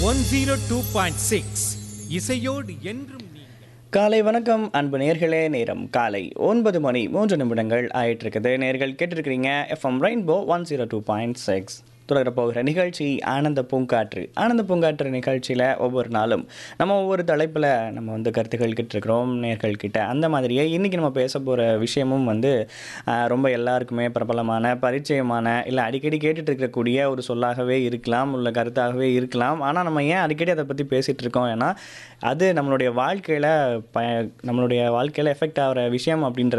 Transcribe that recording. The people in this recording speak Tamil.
one zero two point six இசையோடு என்றும் நீங்கள் காலை வணக்கம் அன்பு நேர்களே நேரம் காலை ஒன்பது மணி மூன்று நிமிடங்கள் ஆயிட்டு இருக்குது நேர்கள் கேட்டிருக்கிறீங்க FM rainbow one zero two point six தொடர போகிற நிகழ்ச்சி ஆனந்த பூங்காற்று ஆனந்த பூங்காற்று நிகழ்ச்சியில் ஒவ்வொரு நாளும் நம்ம ஒவ்வொரு தலைப்பில் நம்ம வந்து கருத்துக்கள் கிட்டிருக்கிறோம் நேர்கள் கிட்ட அந்த மாதிரியே இன்றைக்கி நம்ம பேச போகிற விஷயமும் வந்து ஆஹ், ரொம்ப எல்லாருக்குமே பிரபலமான பரிச்சயமான இல்லை அடிக்கடி கேட்டுட்டு இருக்கக்கூடிய ஒரு சொல்லாகவே இருக்கலாம் உள்ள கருத்தாகவே இருக்கலாம் ஆனால் நம்ம ஏன் அடிக்கடி அதை பற்றி பேசிகிட்டு இருக்கோம் ஏன்னா அது நம்மளுடைய வாழ்க்கையில் ப நம்மளுடைய வாழ்க்கையில் எஃபெக்ட் ஆகிற விஷயம் அப்படின்றது